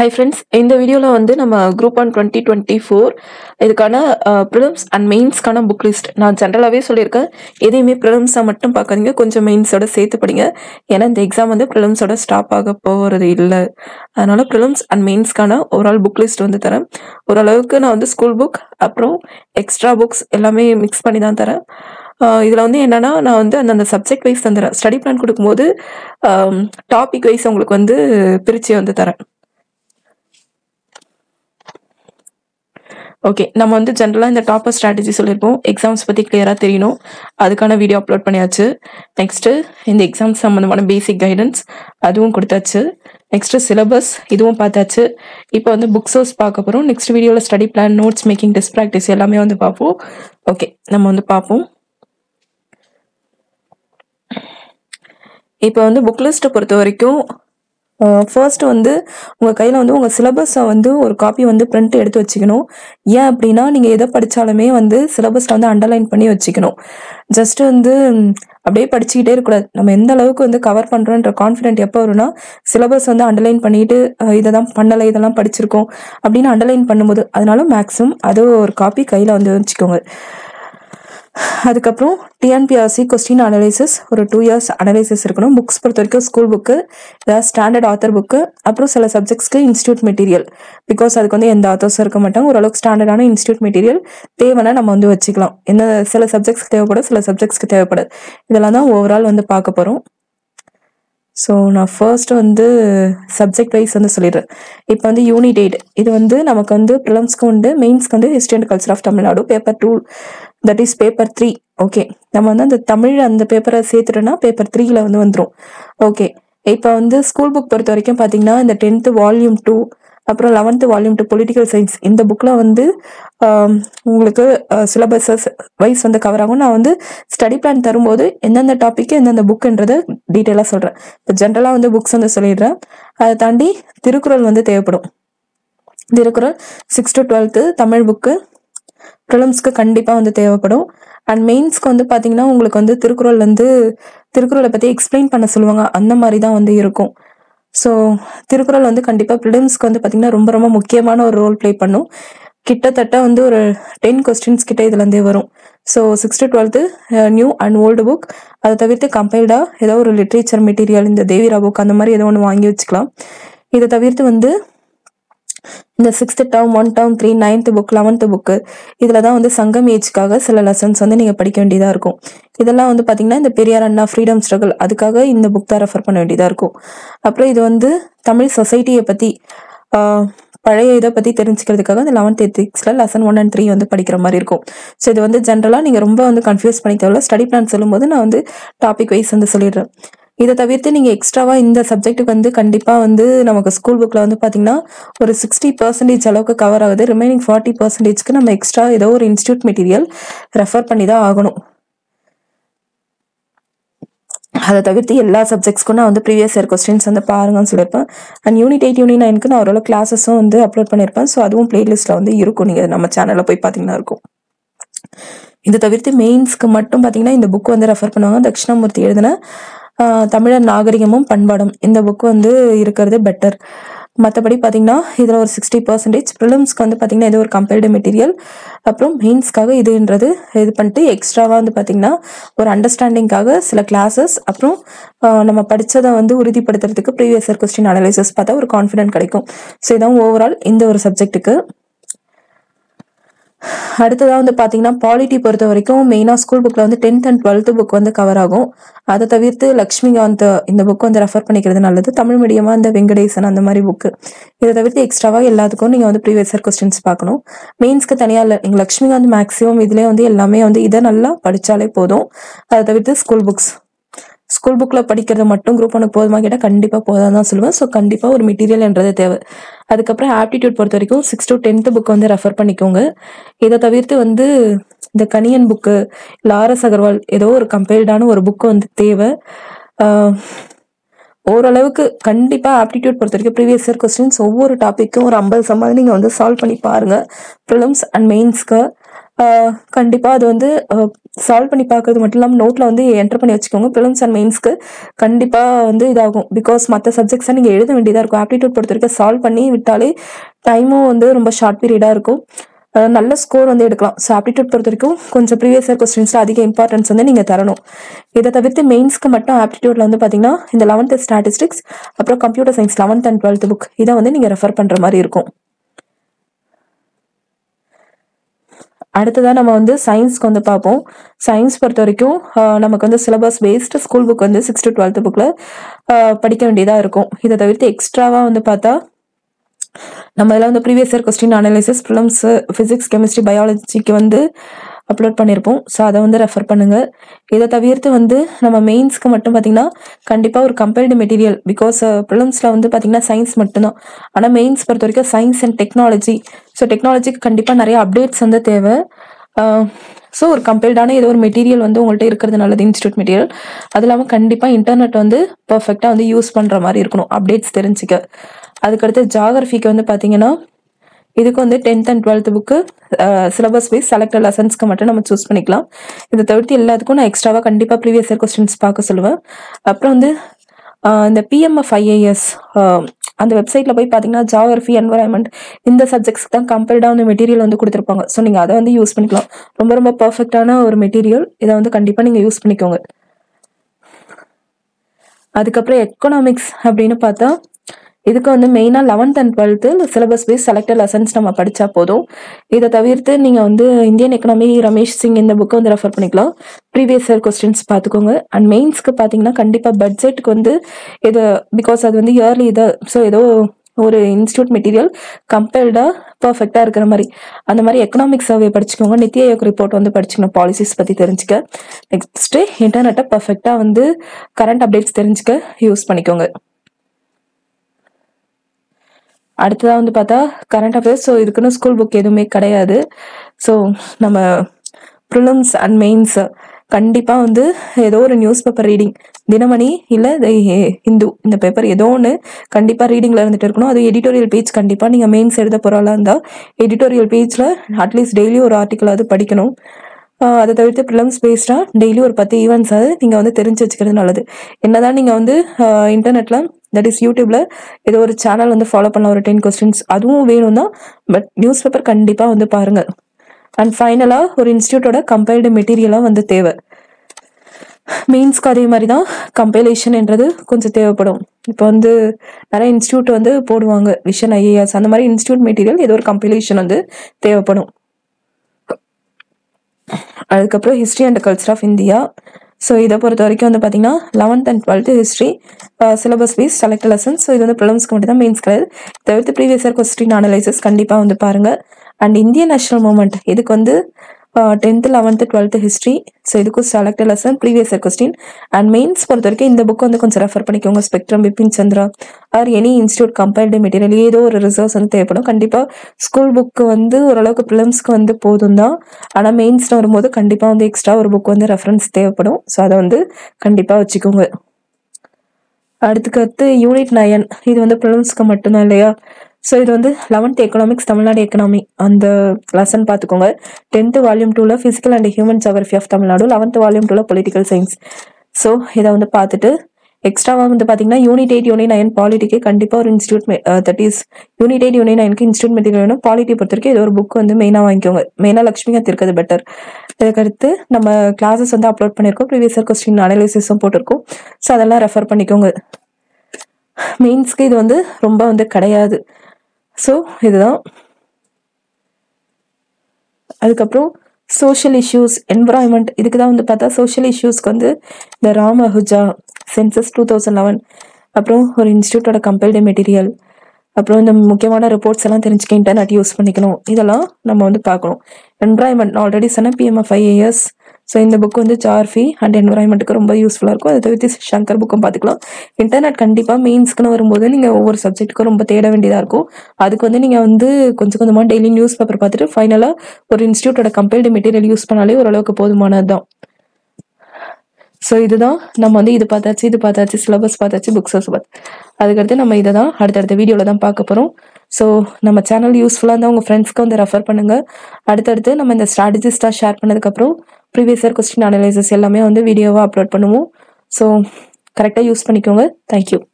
hi friends இந்த வீடியோவில் வந்து நம்ம group one twenty twenty four இதுக்கான ப்ரிலிம்ஸ் அண்ட் மெயின்ஸ்க்கான புக் லிஸ்ட் நான் ஜென்ரலாகவே சொல்லியிருக்கேன் எதையுமே ப்ரிலிம்ஸை மட்டும் பார்க்காதீங்க கொஞ்சம் மெயின்ஸோட சேர்த்து படிங்க ஏன்னா இந்த எக்ஸாம் வந்து ப்ரிலிம்ஸோட ஸ்டாப் ஆக போகிறது இல்லை அதனால் ப்ரிலிம்ஸ் அண்ட் மெயின்ஸ்க்கான ஓவரால் புக் லிஸ்ட் வந்து தரேன் ஓரளவுக்கு நான் வந்து ஸ்கூல் புக் அப்புறம் எக்ஸ்ட்ரா புக்ஸ் எல்லாமே மிக்ஸ் பண்ணி தான் தரேன் இதில் வந்து என்னென்னா நான் வந்து அந்தந்த சப்ஜெக்ட் வைஸ் தந்துடுறேன் ஸ்டடி பிளான் கொடுக்கும்போது டாபிக் வைஸ் உங்களுக்கு வந்து பிரித்து வந்து தரேன் ஓகே நம்ம வந்து ஜென்ரலாக இந்த டாப்பர் ஸ்ட்ராட்டஜி சொல்லியிருப்போம் எக்ஸாம்ஸ் பற்றி கிளியராக தெரியணும் அதுக்கான வீடியோ அப்லோட் பண்ணியாச்சு நெக்ஸ்ட்டு இந்த எக்ஸாம்ஸ் சம்மந்தமான பேசிக் கைடன்ஸ் அதுவும் கொடுத்தாச்சு நெக்ஸ்ட்டு சிலபஸ் இதுவும் பார்த்தாச்சு இப்போ வந்து புக் சோர்ஸ் பார்க்க போகிறோம் நெக்ஸ்ட் வீடியோவில் study plan notes making test practice எல்லாமே வந்து பார்ப்போம் ஓகே நம்ம வந்து பார்ப்போம் இப்போ வந்து புக் லிஸ்ட்டை பொறுத்த வரைக்கும் ஃபர்ஸ்ட் வந்து உங்கள் கையில் வந்து உங்கள் சிலபஸை வந்து ஒரு காப்பி வந்து பிரிண்ட் எடுத்து வச்சுக்கணும் ஏன் அப்படின்னா நீங்கள் எதை படித்தாலுமே வந்து சிலபஸில் வந்து அண்டர்லைன் பண்ணி வச்சுக்கணும் ஜஸ்ட் வந்து அப்படியே படிச்சுக்கிட்டே இருக்கக்கூடாது நம்ம எந்த அளவுக்கு வந்து கவர் பண்ணுறோன்ற கான்ஃபிடென்ட் எப்போ வரும்னா சிலபஸ் வந்து அண்டர்லைன் பண்ணிட்டு இதை தான் பண்ணலை இதெல்லாம் படிச்சிருக்கோம் அப்படின்னு அண்டர்லைன் பண்ணும்போது அதனால மேக்ஸிமம் அது ஒரு காப்பி கையில் வந்து வச்சுக்கோங்க அதுக்கப்புறம் டிஎன்பிஆர்சி கொஸ்டின் அனலைசிஸ் ஒரு டூ இயர்ஸ் அனலைசிஸ் இருக்கணும் புக்ஸ் பொறுத்த வரைக்கும் ஸ்கூல் புக்கு ஏதாவது ஸ்டாண்டர்ட் ஆத்தர் புக்கு அப்புறம் சில சப்ஜெக்ட்ஸ்க்கு இன்ஸ்டியூட் மெட்டீரியல் பிகாஸ் அதுக்கு வந்து எந்த ஆத்தர்ஸும் இருக்க மாட்டாங்க ஓரளவுக்கு ஸ்டாண்டர்டான இன்ஸ்டியூட் மெட்டீரியல் தேவைன்னா நம்ம வந்து வச்சுக்கலாம் என்ன சில சப்ஜெக்ட்ஸ்க்கு தேவைப்படும் சில சப்ஜெக்ட்ஸ்க்கு தேவைப்படாது இதெல்லாம் தான் ஓவரால் வந்து பார்க்க போகிறோம் ஸோ நான் ஃபர்ஸ்ட் வந்து சப்ஜெக்ட் வைஸ் வந்து சொல்லிடுறேன் இப்போ வந்து யூனிட் எயிட் இது வந்து நமக்கு வந்து ப்ரிலம்ஸ்க்கு உண்டு மெயின்ஸ்க்கு வந்து history and culture of Tamil Nadu paper two that is paper three okay நம்ம வந்து அந்த தமிழ் அந்த பேப்பரை சேர்த்துட்டோன்னா பேப்பர் த்ரீல வந்து வந்துடும் ஓகே இப்போ வந்து ஸ்கூல் புக் பொறுத்த வரைக்கும் பார்த்தீங்கன்னா இந்த டென்த்து வால்யூம் டூ அப்புறம் eleventh volume two political science இந்த புக்கில் வந்து உங்களுக்கு சிலபஸஸ் வைஸ் வந்து கவர் ஆகும் நான் வந்து ஸ்டடி பிளான் தரும்போது எந்தெந்த டாப்பிக்கு எந்தெந்த புக்குன்றதை டீட்டெயிலாக சொல்கிறேன் இப்போ ஜென்ரலாக வந்து புக்ஸ் வந்து சொல்லிடுறேன் அதை தாண்டி திருக்குறள் வந்து தேவைப்படும் Thirukkural six to twelfth Tamil book ப்ரிலிம்ஸ்க்கு கண்டிப்பாக வந்து தேவைப்படும் அண்ட் மெயின்ஸ்க்கு வந்து பார்த்தீங்கன்னா உங்களுக்கு வந்து திருக்குறள் வந்து திருக்குறளை பற்றி எக்ஸ்பிளைன் பண்ண சொல்லுவாங்க அந்த மாதிரி தான் வந்து இருக்கும் ஸோ திருக்குறள் வந்து கண்டிப்பாக ப்ரிலிம்ஸ்க்கு வந்து பார்த்தீங்கன்னா ரொம்ப ரொம்ப முக்கியமான ஒரு ரோல் ப்ளே பண்ணும் கிட்டத்தட்ட வந்து ஒரு டென் கொஸ்டின்ஸ் கிட்ட இதுலேருந்தே வரும் so six to twelfth new and old book அதை தவிர்த்து கம்பைல்டாக ஏதோ ஒரு லிட்ரேச்சர் மெட்டீரியல் இந்த தேவிரா புக் அந்த மாதிரி ஏதோ ஒன்று வாங்கி வச்சுக்கலாம் இதை தவிர்த்து வந்து இந்த sixth term one term three ninth book eleventh book இதில் தான் வந்து சங்கம் ஏஜ்க்காக சில லெசன்ஸ் வந்து நீங்கள் படிக்க வேண்டியதாக இருக்கும் இதெல்லாம் வந்து பார்த்தீங்கன்னா இந்த பெரியார் அண்ணா ஃப்ரீடம் ஸ்ட்ரகிள் அதுக்காக இந்த புக் தான் ரெஃபர் பண்ண வேண்டியதாக இருக்கும் அப்புறம் இது வந்து தமிழ் சொசைட்டியை பற்றி பழைய இதை பற்றி தெரிஞ்சுக்கிறதுக்காக இந்த லெவன்த் எத்திக்ஸில் லெசன் ஒன் அண்ட் த்ரீ வந்து படிக்கிற மாதிரி இருக்கும் ஸோ இது வந்து ஜென்ரலாக நீங்கள் ரொம்ப வந்து கன்ஃபியூஸ் பண்ணி தேவையில்ல ஸ்டடி பிளான் சொல்லும்போது நான் வந்து டாபிக் வைஸ் வந்து சொல்லிடுறேன் இதை தவிர்த்து நீங்கள் எக்ஸ்ட்ராவாக இந்த சப்ஜெக்ட்டுக்கு வந்து கண்டிப்பாக வந்து நமக்கு ஸ்கூல் புக்கில் வந்து பார்த்தீங்கன்னா ஒரு சிக்ஸ்டி பர்சன்டேஜ் அளவுக்கு கவர் ஆகுது ரிமைனிங் ஃபார்ட்டி பர்சன்டேஜ்க்கு நம்ம எக்ஸ்ட்ரா ஏதோ ஒரு இன்ஸ்டியூட் மெட்டீரியல் ரெஃபர் பண்ணி தான் ஆகணும் அதை தவிர்த்து எல்லா சப்ஜெக்ட்ஸ்க்கும் நான் வந்து ப்ரீவியஸ் இயர் கொஸ்டின்ஸ் வந்து பாருங்கன்னு சொல்லியிருப்பேன் அண்ட் யூனிட் எயிட் யூனிட் நைனுக்கு நான் ஓரளவு கிளாஸஸும் வந்து அப்லோட் பண்ணியிருப்பேன் ஸோ அதுவும் பிளேலிஸ்ட்டில் வந்து இருக்கும் நீங்கள் நம்ம சேனலில் போய் பார்த்தீங்கன்னா இருக்கும் இதை தவிர்த்து மெயின்ஸ்க்கு மட்டும் பார்த்தீங்கன்னா இந்த புக் வந்து ரெஃபர் பண்ணுவாங்க தட்சிணாமூர்த்தி எழுதின தமிழர் நாகரிகமும் பண்பாடும் இந்த புக் வந்து இருக்கிறது பெட்டர் மற்றபடி பார்த்தீங்கன்னா இதில் ஒரு சிக்ஸ்டி பர்சன்டேஜ் ப்ரிலிம்ஸ்க்கு வந்து பார்த்தீங்கன்னா இது ஒரு கம்பேர்டு மெட்டீரியல் அப்புறம் மெயின்ஸ்க்காக இதுன்றது இது பண்ணிட்டு எக்ஸ்ட்ராவாக வந்து பார்த்தீங்கன்னா ஒரு அண்டர்ஸ்டாண்டிங்காக சில கிளாஸஸ் அப்புறம் நம்ம படித்ததை வந்து உறுதிப்படுத்துறதுக்கு ப்ரீவியஸ் இயர் கொஸ்டின் அனலைசஸ் பார்த்தா ஒரு கான்ஃபிடென்ட் கிடைக்கும் ஸோ இதான் ஓவரால் இந்த ஒரு சப்ஜெக்ட்டுக்கு அடுத்ததாக வந்து பார்த்தீங்கன்னா பாலிட்டி பொறுத்த வரைக்கும் மெயினாக ஸ்கூல் புக்கில் வந்து டென்த் அண்ட் டுவெல்த்து புக் வந்து கவர் ஆகும் அதை தவிர்த்து லக்ஷ்மிகாந்த் இந்த புக் வந்து ரெஃபர் பண்ணிக்கிறது நல்லது தமிழ் மீடியமாக இந்த வெங்கடேசன் அந்த மாதிரி புக்கு இதை தவிர்த்து எக்ஸ்ட்ராவாக எல்லாத்துக்கும் நீங்கள் வந்து ப்ரீவியஸ் இயர் கொஸ்டின்ஸ் பார்க்கணும் மெயின்ஸ்க்கு தனியாக இல்லை நீங்கள் லக்ஷ்மிகாந்த் மேக்ஸிமம் இதுலேயே வந்து எல்லாமே வந்து இதை நல்லா படித்தாலே போதும் அதை தவிர்த்து ஸ்கூல் புக்ஸ் ஸ்கூல் புக்கில் படிக்கிறது மட்டும் குரூப் ஒனுக்கு போதுமா கேட்டால் கண்டிப்பாக போதான் தான் சொல்லுவேன் ஸோ கண்டிப்பாக ஒரு மெட்டீரியல்ன்றது தேவை அதுக்கப்புறம் ஆப்டிடியூட் பொறுத்த வரைக்கும் சிக்ஸ் டு டென்த்து புக் வந்து ரெஃபர் பண்ணிக்கோங்க இதை தவிர்த்து வந்து இந்த கனியன் புக்கு லாரஸ் அகர்வால் ஏதோ ஒரு கம்பேர்டான ஒரு புக்கு வந்து தேவை ஓரளவுக்கு கண்டிப்பாக ஆப்டிடியூட் பொறுத்த வரைக்கும் ப்ரீவியஸ் இயர் கொஸ்டின்ஸ் ஒவ்வொரு டாப்பிக்கும் ஒரு ஐம்பது சம்பளம் நீங்கள் வந்து சால்வ் பண்ணி பாருங்கள் ப்ரிலிம்ஸ் அண்ட் மெயின்ஸ்க்கு கண்டிப்பாக அது வந்து சால்வ் பண்ணி பார்க்கறது மட்டும் இல்லாமல் நோட்டில் வந்து என்டர் பண்ணி வச்சுக்கோங்க ப்ரிலிம்ஸ் அண்ட் மெயின்ஸ்க்கு கண்டிப்பாக வந்து இதாகும் பிகாஸ் மற்ற சப்ஜெக்ட்ஸை நீங்கள் எழுத வேண்டியதாக இருக்கும் ஆப்டிடியூட் பொறுத்த வரைக்கும் சால்வ் பண்ணி விட்டாலே டைமும் வந்து ரொம்ப ஷார்ட் பீரியடாக இருக்கும் அஹ் நல்ல ஸ்கோர் வந்து எடுக்கலாம் ஸோ ஆப்டிடியூட் பொறுத்த வரைக்கும் கொஞ்சம் ப்ரீவியஸ் இயர் கொஸ்டின்ஸில் அதிக இம்பார்ட்டன்ஸ் வந்து நீங்கள் தரணும் இதை தவிர்த்து மெயின்ஸ்க்கு மட்டும் ஆப்டிடியூட்ல வந்து பார்த்தீங்கன்னா இந்த லெவன்த்து ஸ்டாட்டிஸ்டிக்ஸ் அப்புறம் computer science eleventh and twelfth book இதை வந்து நீங்கள் ரெஃபர் பண்ணுற மாதிரி இருக்கும் அடுத்ததாக நம்ம வந்து சயின்ஸ்க்கு வந்து பார்ப்போம் சயின்ஸ் பொறுத்த வரைக்கும் ஆஹ், நமக்கு வந்து சிலபஸ் பேஸ்டு ஸ்கூல் புக் வந்து சிக்ஸ் டு டுவெல்த் புக்கில் படிக்க வேண்டியதாக இருக்கும் இதை தவிர்த்து எக்ஸ்ட்ராவாக வந்து பார்த்தா நம்ம இதில் வந்து previous year question analysis prelims physics chemistry பயாலஜிக்கு வந்து அப்லோட் பண்ணியிருப்போம் ஸோ அதை வந்து ரெஃபர் பண்ணுங்க இதை தவிர்த்து வந்து நம்ம மெயின்ஸ்க்கு மட்டும் பார்த்தீங்கன்னா கண்டிப்பாக ஒரு கம்பேர்டு மெட்டீரியல் பிகாஸ் ப்ரிலிம்ஸில் வந்து பார்த்தீங்கன்னா சயின்ஸ் மட்டும்தான் ஆனால் மெயின்ஸ் பொறுத்த வரைக்கும் சயின்ஸ் அண்ட் டெக்னாலஜி ஸோ டெக்னாலஜிக்கு கண்டிப்பாக நிறைய அப்டேட்ஸ் வந்து தேவை ஸோ ஒரு கம்பேர்டான ஏதோ ஒரு மெட்டீரியல் வந்து உங்கள்கிட்ட இருக்கிறது நல்லது இன்ஸ்டியூட் மெட்டீரியல் அது இல்லாமல் கண்டிப்பாக இன்டர்நெட் வந்து பர்ஃபெக்டாக வந்து யூஸ் பண்ணுற மாதிரி இருக்கணும் அப்டேட்ஸ் தெரிஞ்சுக்க அதுக்கடுத்து ஜாகிரஃபிக்கு வந்து பார்த்தீங்கன்னா இதுக்கு வந்து tenth and twelfth book syllabus wise selected லெசன்ஸ்க்கு மட்டும் நம்ம சூஸ் பண்ணிக்கலாம் இதை தவிர்த்து எல்லாத்துக்கும் நான் எக்ஸ்ட்ராவாக கண்டிப்பாக ப்ரீவியஸ் இயர் கொஸ்டின்ஸ் பார்க்க சொல்லுவேன் அப்புறம் வந்து ஆஹ் இந்த பிஎம்எஃப் ஐஏஎஸ் அந்த வெப்சைட்டில் போய் பார்த்தீங்கன்னா ஜாகிரஃபி என்வரான்மெண்ட் இந்த சப்ஜெக்ட்ஸ்க்கு தான் கம்பேர்டாக வந்து மெட்டீரியல் வந்து கொடுத்துருப்பாங்க ஸோ நீங்கள் அதை வந்து யூஸ் பண்ணிக்கலாம் ரொம்ப ரொம்ப பர்ஃபெக்டான ஒரு மெட்டீரியல் இதை வந்து கண்டிப்பாக நீங்கள் யூஸ் பண்ணிக்கோங்க அதுக்கப்புறம் எக்கனாமிக்ஸ் அப்படின்னு பார்த்தா இதுக்கு வந்து மெயினாக eleventh and twelfth syllabus base selected lessons நம்ம படித்தா போதும் இதை தவிர்த்து நீங்கள் வந்து இந்தியன் எக்கனாமி ரமேஷ் சிங் இந்த புக்கை வந்து ரெஃபர் பண்ணிக்கலாம் ப்ரீவியஸ் இயர் கொஸ்டின்ஸ் பார்த்துக்கோங்க அண்ட் மெயின்ஸ்க்கு பார்த்தீங்கன்னா கண்டிப்பாக பட்ஜெட்டுக்கு வந்து இது பிகாஸ் அது வந்து இயர்லி இது ஸோ ஏதோ ஒரு இன்ஸ்டியூட் மெட்டீரியல் கம்பேர்டாக பர்ஃபெக்டாக இருக்கிற மாதிரி அந்த மாதிரி எக்கனாமிக் சர்வே படிச்சுக்கோங்க நித்தி ஆயோக் ரிப்போர்ட் வந்து படிச்சுக்கணும் பாலிசிஸ் பற்றி தெரிஞ்சுக்க நெக்ஸ்ட்டு இன்டர்நெட்டை பர்ஃபெக்டாக வந்து கரண்ட் அப்டேட்ஸ் தெரிஞ்சுக்க யூஸ் பண்ணிக்கோங்க அடுத்ததாக வந்து பார்த்தா கரண்ட் அஃபேர்ஸ் ஸோ இதுக்குன்னு ஸ்கூல் புக் எதுவுமே கிடையாது ஸோ நம்ம ப்ரிலிம்ஸ் அண்ட் மெயின்ஸ் கண்டிப்பாக வந்து ஏதோ ஒரு நியூஸ் பேப்பர் ரீடிங் தினமணி இல்லை இந்து இந்த பேப்பர் ஏதோ ஒன்று கண்டிப்பாக ரீடிங்கில் இருந்துட்டு இருக்கணும் அது எடிட்டோரியல் பேஜ் கண்டிப்பாக நீங்கள் மெயின்ஸ் எழுத போகிறாளா இருந்தால் எடிட்டோரியல் பேஜில் அட்லீஸ்ட் டெய்லி ஒரு ஆர்டிக்கலாவது படிக்கணும் ஆஹ் அதை தவிர்த்து ப்ரிலிம்ஸ் பேஸ்டாக டெய்லி ஒரு பத்து ஈவெண்ட்ஸ் அது நீங்கள் வந்து தெரிஞ்சு வச்சுக்கிறது நல்லது என்னதான் நீங்கள் வந்து இன்டர்நெட்டில் தட் இஸ் யூடியூப்ல ஏதோ ஒரு சேனல் வந்து ஃபாலோ பண்ணலாம் ஒரு டென் கொஸ்டின்ஸ் அதுவும் வேணும் தான் பட் நியூஸ் பேப்பர் கண்டிப்பாக வந்து பாருங்க அண்ட் ஃபைனலாக ஒரு இன்ஸ்டியூட்டோட கம்பைல்டு மெட்டீரியலாக வந்து தேவை மெயின்ஸ்க்கு அதே மாதிரி தான் கம்பைலேஷன் என்றது கொஞ்சம் தேவைப்படும் இப்போ வந்து நிறைய இன்ஸ்டியூட் வந்து போடுவாங்க விஷன் ஐஏஎஸ் அந்த மாதிரி இன்ஸ்டியூட் மெட்டீரியல் ஏதோ ஒரு கம்பைலேஷன் வந்து தேவைப்படும் அதுக்கப்புறம் history and culture of India so இதை பொறுத்த வரைக்கும் வந்து பார்த்தீங்கன்னா eleventh and twelfth history syllabus wise select lessons so இது வந்து ப்ரிலிம்ஸ்க்கு மட்டும் தான் மெயின்ஸ் கிடையாது தவிர்த்து ப்ரீவியஸ் இயர் கொஸ்டின் அனலைசஸ் கண்டிப்பாக வந்து பாருங்கள் அண்ட் இந்தியன் நேஷனல் மூமெண்ட் இதுக்கு வந்து tenth eleventh twelfth history so இதுக்கும் select lesson previous year question and mains பொறுத்த வரைக்கும் இந்த புக் வந்து கொஞ்சம் ரெஃபர் பண்ணிக்கோங்க spectrum Bipin Chandra or any institute compiled material ஏதோ ஒரு ரிசர்வ்ஸ் வந்து தேவைப்படும் கண்டிப்பாக ஸ்கூல் புக்கு வந்து ஓரளவுக்கு ப்ரிலிம்ஸ்க்கு வந்து போதும் தான் ஆனால் மெயின்ஸில் வரும்போது கண்டிப்பாக வந்து எக்ஸ்ட்ரா ஒரு புக் வந்து ரெஃபரன்ஸ் தேவைப்படும் ஸோ அதை வந்து கண்டிப்பாக வச்சுக்கோங்க அடுத்துக்கடுத்து யூனிட் நயன் இது வந்து ப்ரிலிம்ஸ்க்கு மட்டும்தான் இல்லையா ஸோ இது வந்து லெவன்த் எக்கனாமிக்ஸ் தமிழ்நாடு எக்கனாமி அந்த லெசன் பார்த்துக்கோங்க டென்த்து வால்யூம் டூவில் physical and human geography of Tamil Nadu eleventh volume டூவில் பொலிட்டிக்கல் சயின்ஸ் ஸோ இதை வந்து பார்த்துட்டு எக்ஸ்ட்ராவாக வந்து பார்த்தீங்கன்னா யூனிட் எயிட் யூனிட் நைன் பாலிட்டிக்கு கண்டிப்பாக ஒரு institute that is unit eight unit நைனுக்கு இன்ஸ்டியூட் மெட்டீரியல் வேணும் பாலிட்டி பொறுத்த வரைக்கும் ஏதோ ஒரு புக் வந்து மெயினாக வாங்கிக்கோங்க மெயினாக லக்ஷ்மிகாந்த் இருக்கிறது பெட்டர் இதுக்கடுத்து நம்ம கிளாஸஸ் வந்து அப்லோட் பண்ணியிருக்கோம் ப்ரீவியஸ் இயர் கொஸ்டின் அனாலிசிஸும் போட்டிருக்கோம் ஸோ அதெல்லாம் ரெஃபர் பண்ணிக்கோங்க மெயின்ஸ்க்கு இது வந்து ரொம்ப வந்து கிடையாது ஸோ இதுதான் அதுக்கப்புறம் சோஷியல் இஷ்யூஸ் என்வரான்மெண்ட் இதுக்கு தான் வந்து பார்த்தா சோஷியல் இஷ்யூஸ்க்கு வந்து இந்த Ram Ahuja census two thousand eleven அப்புறம் ஒரு இன்ஸ்டியூட்டோட கம்பைல்டு மெட்டீரியல் அப்புறம் இந்த முக்கியமான ரிப்போர்ட்ஸ் எல்லாம் தெரிஞ்சுக்க இன்டர்நெட் யூஸ் பண்ணிக்கணும் இதெல்லாம் நம்ம வந்து பார்க்கணும் என்வரான்மெண்ட் ஆல்ரெடி சொன்ன பிஎம்எஃப் ஐஏஎஸ் ஸோ இந்த புக் வந்து ஜார்ஃபி அண்ட் என்வரான்மெண்ட்டுக்கு ரொம்ப யூஸ்ஃபுல்லாக இருக்கும் அதை தவிர்த்து சங்கர் புக்கும் பார்த்துக்கலாம் இன்டர்நெட் கண்டிப்பாக மெயின்ஸ்க்குன்னு வரும்போது நீங்கள் ஒவ்வொரு சப்ஜெக்ட்டுக்கும் ரொம்ப தேட வேண்டியதாக இருக்கும் அதுக்கு வந்து நீங்கள் வந்து கொஞ்சம் கொஞ்சமாக டெய்லி நியூஸ் பேப்பர் பார்த்துட்டு ஃபைனலாக ஒரு இன்ஸ்டியூட்டோட கம்பைல்டு மெட்டீரியல் யூஸ் பண்ணாலே ஓரளவுக்கு போதுமானது தான் ஸோ இதுதான் நம்ம வந்து இது பார்த்தாச்சு இது பார்த்தாச்சு சிலபஸ் பார்த்தாச்சு புக்ஸஸ் பார்த்து அதுக்கடுத்து நம்ம இதை தான் அடுத்தடுத்த வீடியோவில் தான் பார்க்க போகிறோம் ஸோ நம்ம சேனல் யூஸ்ஃபுல்லாக இருந்தால் உங்கள் ஃப்ரெண்ட்ஸ்க்கு வந்து ரெஃபர் பண்ணுங்கள் அடுத்தடுத்து நம்ம இந்த ஸ்ட்ராட்டஜிஸ்டாக ஷேர் பண்ணதுக்கப்புறம் ப்ரீவியஸ் இயர் கொஸ்டின் அனலைசஸ் எல்லாமே வந்து வீடியோவாக அப்லோட் பண்ணுவோம் ஸோ கரெக்டாக யூஸ் பண்ணிக்கோங்க தேங்க்யூ